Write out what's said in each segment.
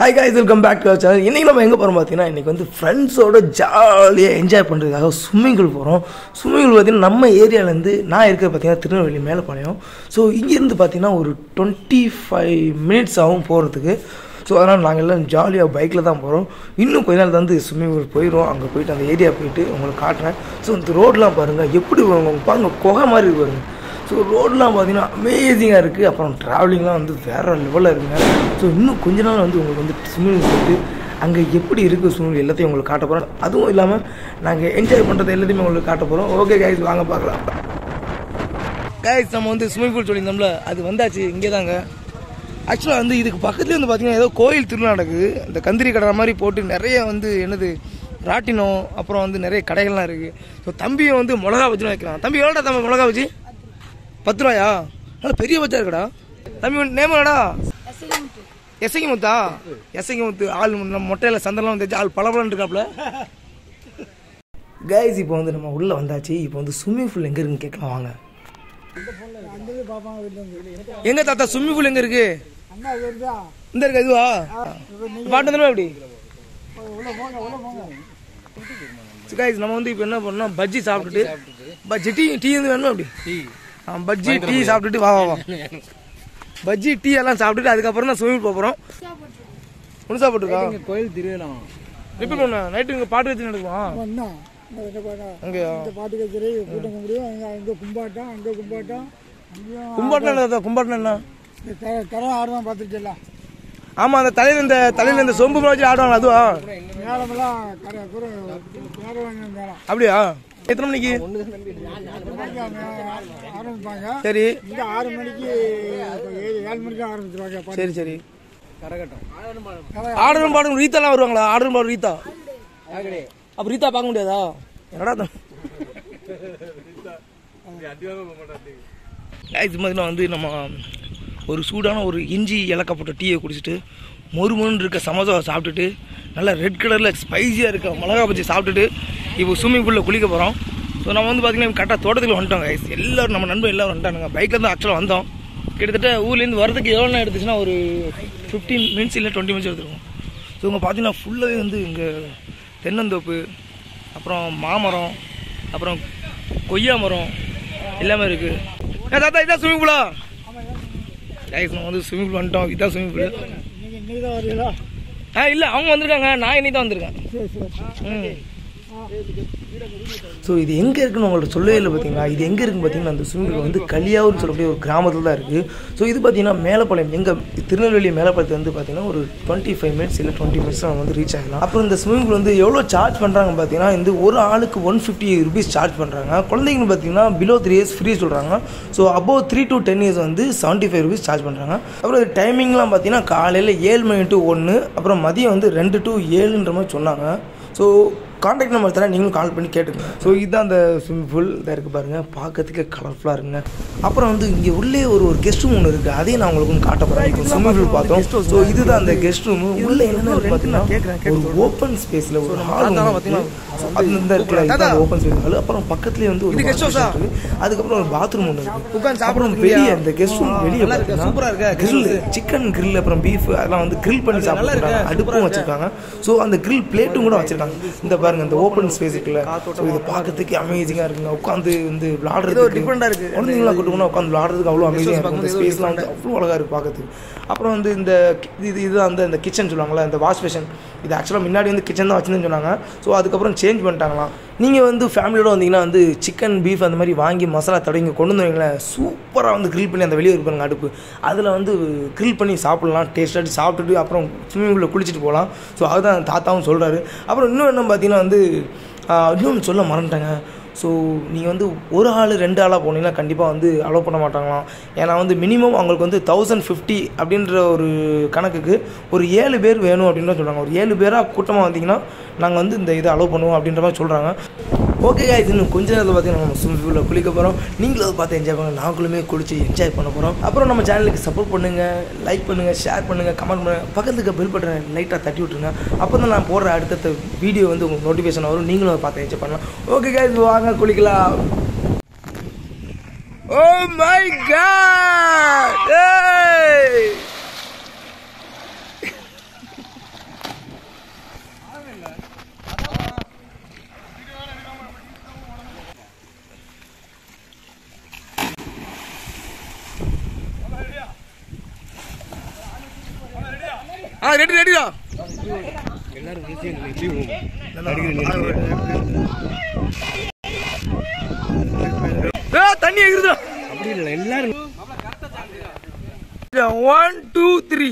Hi guys welcome back to our channel இன்றைக்கி நம்ம எங்கே போகிறோம் பார்த்தீங்கன்னா இன்றைக்கி வந்து ஃப்ரெண்ட்ஸோட ஜாலியாக என்ஜாய் பண்ணுறதுக்காக ஸ்விம்மிங் பூல் போகிறோம் ஸ்விம்மிங் பூல் பார்த்தீங்கன்னா நம்ம ஏரியாவிலேருந்து நான் இருக்கிற பார்த்தீங்கன்னா திருநெல்வேலி மேலப்பாளையம் ஸோ இங்கேருந்து பார்த்தீங்கன்னா ஒரு டுவெண்ட்டி ஃபைவ் மினிட்ஸ் ஆகும் போகிறதுக்கு ஸோ அதனால் நாங்கள் எல்லாம் ஜாலியாக பைக்கில் தான் போகிறோம் இன்னும் கொஞ்ச நாள் வந்து ஸ்விம்மிங் பூல் போயிடும் அங்கே போயிட்டு அந்த ஏரியா போயிட்டு உங்களுக்கு காட்டுறேன் ஸோ இந்த ரோடெலாம் பாருங்கள் எப்படி வரும் பாருங்கள் குகை மாதிரி இருக்கு பாருங்க ஸோ ரோடெலாம் பார்த்தீங்கன்னா அமேசிங்காக இருக்குது அப்புறம் ட்ராவலிங்லாம் வந்து வேறு லெவலில் இருக்குங்க ஸோ இன்னும் கொஞ்ச நாள் வந்து உங்களுக்கு வந்து ஸ்விம்மிங் போயிட்டு அங்கே எப்படி இருக்குது ஸ்விம்மிங் எல்லாத்தையும் உங்களுக்கு காட்ட போகிறோம் அதுவும் இல்லாமல் நாங்கள் என்ஜாய் பண்ணுறது எல்லாத்தையுமே உங்களுக்கு காட்ட போகிறோம் ஓகே கைஸ் வாங்க பார்க்கலாம் கைஸ் நம்ம வந்து ஸ்விம்மிங் பூல் சொல்லியிருந்தோம்ல அது வந்தாச்சு இங்கே தாங்க ஆக்சுவலாக வந்து இதுக்கு பக்கத்துலேயே வந்து பார்த்தீங்கன்னா ஏதோ கோயில் திருவிழா நடக்குது இந்த கந்திரி கடை மாதிரி போட்டு நிறைய வந்து என்னது ராட்டினம் அப்புறம் வந்து நிறைய கடைகள்லாம் இருக்குது ஸோ தம்பியும் வந்து மிளகா வச்சுலாம் வைக்கிறான் தம்பி எவ்வளோடா தம்பி மிளகா வச்சு பத்து ரூபாயா நல்லா பெரிய பச்சா இருக்குடா தம்பி நேம் என்னடா எசகி முத்தா எசகி முத்து ஆள் நம்ம மொட்டையில் சந்தனம் வந்துச்சு ஆள் பளபளன்னு இருக்காப்ல கைஸ் இப்போ வந்து நம்ம உள்ளே வந்தாச்சு இப்போ வந்து ஸ்விம்மிங் பூல் எங்கே இருக்குன்னு கேட்கலாம் வாங்க எங்க தாத்தா ஸ்விம்மிங் பூல் எங்க இருக்கு இந்த இருக்கு இதுவா பாட்டு வந்துடும் எப்படி கைஸ் நம்ம வந்து இப்போ என்ன பண்ணோம் பஜ்ஜி சாப்பிட்டுட்டு பஜ்ஜி டீ டீ வந்து வேணுமா அப்படி ஆ, பஜ்ஜி டீ சாப்பிட்டுட்டு வா வா வா பஜ்ஜி டீ எல்லாம் சாப்பிட்டுட்டு அதுக்கப்புறம் தான் ஸ்விமிங் போக போகிறோம் முழுசா போட்டுருக்கா கோயில் திருவிழா ரிப்பீட் பண்ண நைட்டு இங்கே பாட்டு வச்சு நடக்குமா வந்தோம் இந்த இந்த பாட்டா- அங்கேயா இந்த பாட்டு கச்சேரி கூட்டம் முடியும் அங்கே அங்கே கும்பாட்டம் அங்கே கும்பாட்டம் அங்கேயும் கும்பாட்டம் என்ன தாத்தா? கும்பாட்டம் என்ன இந்த த- தரம் ஆடுவான் பார்த்துருக்கல ஆமா அந்த தலையில இந்த தலையில இந்த சொம்பு வச்சு ஆடுவாங்க அதுவா மேலமெல்லாம் கரை குறை வேற வாங்கின மேலம் அப்படியா எத்தனை மணிக்கு ஆரம்பிப்பாங்க சரி இங்கே ஆறு மணிக்கு இப்ப ஏழு ஏழு மணிக்கு ஆரம்பிச்சிருவாங்க பாட்டு சரி சரி கரகட்டம் ஆடலும் பாடலும் ரீத்தாலாம் வருவாங்களா ஆடலும் பாடலும் ரீத்தா அப்ப ரீத்தா பார்க்க முடியாதா என்னடா தம் இது மாதிரி வந்து நம்ம ஒரு சூடான ஒரு இஞ்சி இலக்கப்பட்ட டீயை குடிச்சிட்டு மொறுமொன்னு இருக்க சமோசாவை சாப்பிட்டுட்டு நல்லா ரெட் கலரில் ஸ்பைசியாக இருக்க மிளகா பச்சி சாப்பிட்டுட்டு இப்போ ஸ்விம்மிங் பூலில் குளிக்க போகிறோம் ஸோ நம்ம வந்து பார்த்தீங்கன்னா கரெக்டாக தோட்டத்தில் வந்துட்டோம் guys. எல்லாரும் நம்ம நண்பர் எல்லாரும் வந்துட்டானுங்க பைக்கில் தான் ஆக்சுவலாக வந்தோம் கிட்டத்தட்ட ஊர்லேருந்து வரதுக்கு எவ்வளோ நேரம் எடுத்துச்சுன்னா ஒரு ஃபிஃப்டீன் மினிட்ஸ் இல்லை டுவெண்ட்டி மினிட்ஸ் எடுத்துருக்கோம் ஸோ இங்கே பார்த்தீங்கன்னா ஃபுல்லாகவே வந்து இங்கே தென்னந்தோப்பு அப்புறம் மாமரம் அப்புறம் கொய்யா மரம் எல்லாமே இருக்குது ஏ தாத்தா இதான் ஸ்விம்மிங் பூலா கைஸ் நம்ம வந்து ஸ்விம்மிங் பூல் வந்துட்டோம் இதான் ஸ்விம்மிங் பூல் நீங்கள் இன்னைக்கு தான் வரீங்களா ஆ இல்லை அவங்க வந்திருக்காங்க நான் இன்னைக்கு தான் வந்திருக்கேன் சரி சரி ம் ஸோ இது எங்கே இருக்குன்னு உங்கள்ட்ட சொல்லவே இல்லை பார்த்தீங்களா இது எங்கே இருக்குன்னு பார்த்தீங்கன்னா அந்த ஸ்விம்மிங் பூல் வந்து கலியாவூர்னு சொல்லக்கூடிய ஒரு கிராமத்தில் தான் இருக்குது ஸோ இது பார்த்தீங்கன்னா மேலப்பாளையம் எங்கள் திருநெல்வேலி மேலப்பாளையத்து வந்து பார்த்தீங்கன்னா ஒரு டுவெண்ட்டி ஃபைவ் மினிட்ஸ் இல்லை டுவெண்ட்டி மினிட்ஸ் நம்ம வந்து ரீச் ஆகலாம் அப்புறம் இந்த ஸ்விம்மிங் பூல் வந்து எவ்வளோ சார்ஜ் பண்ணுறாங்க பார்த்தீங்கன்னா இந்த ஒரு ஆளுக்கு ஒன் ஃபிஃப்டி ருபீஸ் சார்ஜ் பண்ணுறாங்க குழந்தைங்க பார்த்தீங்கன்னா பிலோ த்ரீ இயர்ஸ் ஃப்ரீ சொல்கிறாங்க so above three to ten years வந்து செவன்ட்டி ஃபைவ் ருபீஸ் சார்ஜ் பண்ணுறாங்க அப்புறம் டைமிங்லாம் பார்த்தீங்கன்னா காலையில் ஏழு மணி டு ஒன்று அப்புறம் மதியம் வந்து ரெண்டு டு ஏழுன்ற மாதிரி சொன்னாங்க ஸோ காண்டாக்ட் நம்பர் தரேன் நீங்களும் கால் பண்ணி கேட்டுங்க ஸோ இதுதான் அந்த ஸ்விம்மிங் பூல் இதாக இருக்குது பாருங்கள் பார்க்கறதுக்கு கலர்ஃபுல்லாக இருக்குங்க அப்புறம் வந்து இங்கே உள்ளே ஒரு ஒரு கெஸ்ட் ரூம் ஒன்று இருக்குது அதையும் நான் உங்களுக்கு ஒன்று காட்ட போகிறேன் இப்போ ஸ்விம்மிங் பூல் பார்த்தோம் ஸோ இதுதான் அந்த கெஸ்ட் ரூம் உள்ளே என்னென்ன இருக்கு பார்த்தீங்கன்னா ஒரு ஓப்பன் ஸ்பேஸில் ஒரு ஹால் பார்த்தீங்கன்னா அது இந்த இருக்குல்ல இதுதான் ஓப்பன் ஸ்பேஸ் ஹால் அப்புறம் பக்கத்துலேயே வந்து ஒரு கெஸ்ட் ஹவுஸ் இருக்குது அதுக்கப்புறம் ஒரு பாத்ரூம் ஒன்று இருக்குது உட்காந்து சாப்பிடும் வெளியே அந்த கெஸ்ட் ரூம் வெளியே சூப்பராக இருக்கா கிரில் சிக்கன் கிரில் அப்புறம் பீஃப் அதெல்லாம் வந்து கிரில் பண்ணி சாப்பிடுறாங்க அடுப்பும் வச்சிருக்காங்க ஸோ அந்த கிரில் பிளேட்டும் கூட வச்சிருக்காங்க இந்த பாருங்க இந்த ஓப்பன் ஸ்பேஸ் இருக்குல்ல ஸோ இது பார்க்கறதுக்கு அமேசிங்காக இருக்குங்க உட்காந்து வந்து விளாடுறது டிஃப்ரெண்டாக இருக்கு குழந்தைங்களாம் கூட்டு போனால் உட்காந்து விளாடுறதுக்கு அவ்வளோ அமேசிங்காக இருக்கும் இந்த ஸ்பேஸ்லாம் வந்து அவ்வளோ அழகாக இருக்குது பார்க்கறதுக்கு அப்புறம் வந்து இந்த இது இது அந்த இந்த கிச்சன் சொல்லுவாங்கல்ல இந்த வாஷ் பேஷன் இது ஆக்சுவலாக முன்னாடி வந்து கிச்சன் தான் வச்சுருந்தேன்னு சொன்னாங்க ஸோ அதுக்கப்புறம் சேஞ்ச் பண்ணிட்டாங்களாம் நீங்கள் வந்து ஃபேமிலியோட வந்தீங்கன்னா வந்து சிக்கன் பீஃப் அந்த மாதிரி வாங்கி மசாலா தடவி இங்கே கொண்டு வந்து வைங்களேன் சூப்பராக வந்து grill பண்ணி அந்த வெளியே இருப்பாங்க அடுப்பு அதில் வந்து grill பண்ணி சாப்பிட்லாம் டேஸ்ட்டாக சாப்பிட்டுட்டு அப்புறம் ஸ்விம்மிங் பூலில் குளிச்சுட்டு போகலாம் ஸோ அதுதான் தாத்தாவும் சொல்கிறாரு அப்புறம் இன்னும் என்ன பார்த்தீங்கன்னா வந்து ஆஹ், இன்னொன்று சொல்ல மறந்துட்டேங்க ஸோ நீங்கள் வந்து ஒரு ஆள் ரெண்டு ஆளாக போனீங்கன்னா கண்டிப்பாக வந்து அலோவ் பண்ண மாட்டாங்களாம் ஏன்னா வந்து மினிமம் அவங்களுக்கு வந்து தௌசண்ட் ஃபிஃப்டி அப்படின்ற ஒரு கணக்குக்கு ஒரு ஏழு பேர் வேணும் அப்படின்னு சொல்கிறாங்க ஒரு ஏழு பேராக கூட்டமாக வந்தீங்கன்னா நாங்கள் வந்து இந்த இதை அலோவ் பண்ணுவோம் அப்படின்ற மாதிரி சொல்கிறாங்க ஓகே guys இன்னும் கொஞ்ச நேரத்தில் பார்த்தீங்கன்னா நம்ம ஸ்விமிங் பூலில் குளிக்க போகிறோம் நீங்களும் அதை பார்த்து என்ஜாய் பண்ணுங்க நாங்களுமே குளிச்சு என்ஜாய் பண்ண போகிறோம் அப்புறம் நம்ம சேனலுக்கு சப்போர்ட் பண்ணுங்கள் லைக் பண்ணுங்கள் ஷேர் பண்ணுங்கள் கமெண்ட் பண்ணுங்கள் பக்கத்துக்கு பெல் பட்டன் லைட்டாக தட்டி விட்ருங்க அப்போ தான் நான் போடுற அடுத்தடுத்த வீடியோ வந்து உங்களுக்கு நோட்டிஃபிகேஷன் வரும் நீங்களும் அதை பார்த்து என்ஜாய் பண்ணலாம் ஓகே guys வாங்க குளிக்கலாம் ஓ மை காட் ஆ ரெடி ரெடிடா ஏ தண்ணி எகிருதா அப்படி இல்லை எல்லாரும் ஒன் டூ த்ரீ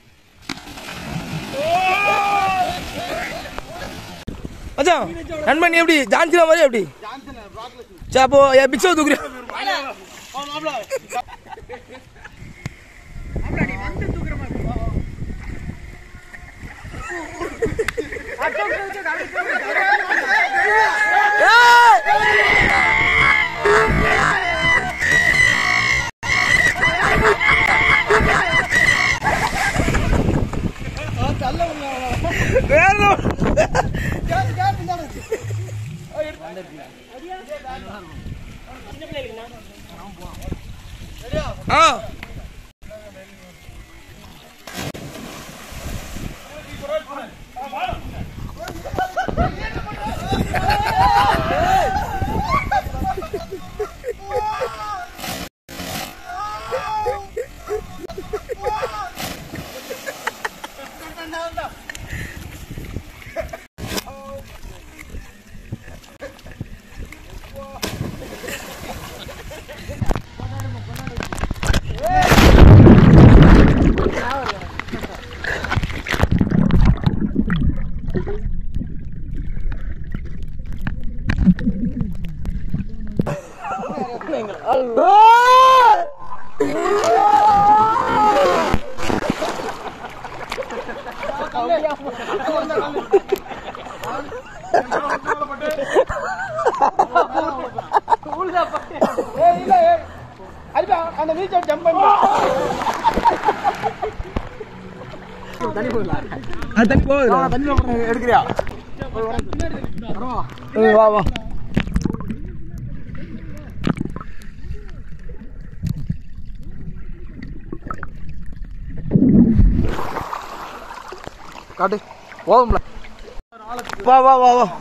மச்சான் நண்பன் நீ எப்படி ஜான்சினா மாதிரி எப்படி சரி அப்போ பிக்ஸோ தூக்குறியா வேணும் ஆ அது தண்ணி போகுது எடுக்கிறியா வா வா காட்டு போதும்ல வா வா வா வா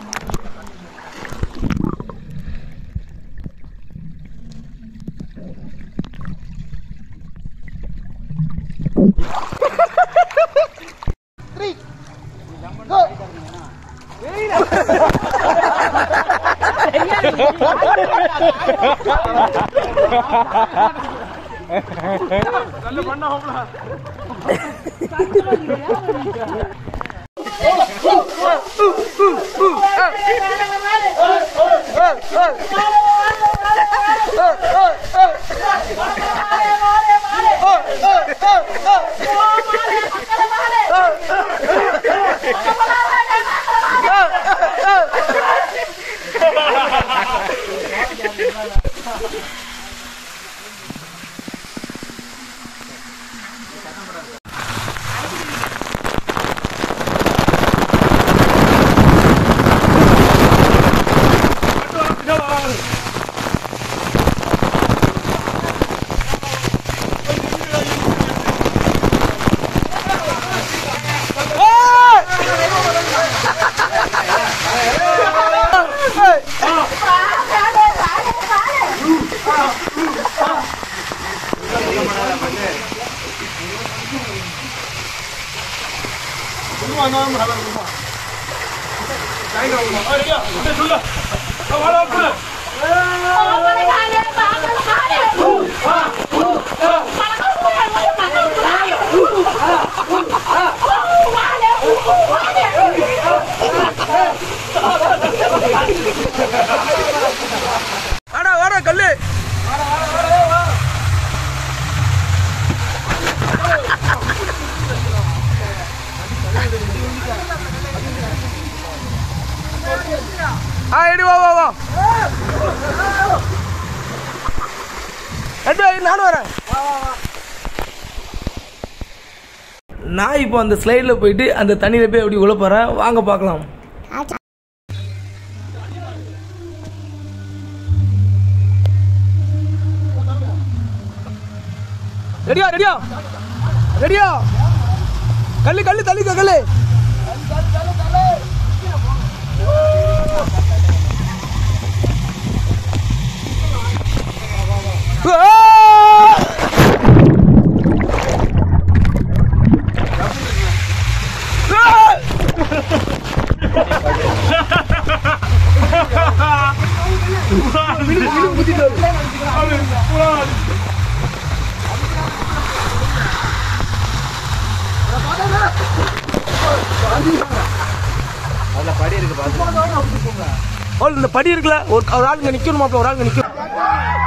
வாடா வாடா கல்லு ஆ எடி வா வா வா எடி நானும் வரேன் நான் இப்போ அந்த ஸ்லைடில் போயிட்டு அந்த தண்ணியில் போய் அப்படி உள்ள போகிறேன் வாங்க பார்க்கலாம் ரெடியா ரெடியா ரெடியா கல்லு கல்லு தள்ளிக்க கல்லு அவள் இந்த படி இருக்குல்ல ஒரு ஒரு ஆளுங்க நிக்கணும் மாப்பிள்ள ஒரு ஆளுங்க நிக்கணும்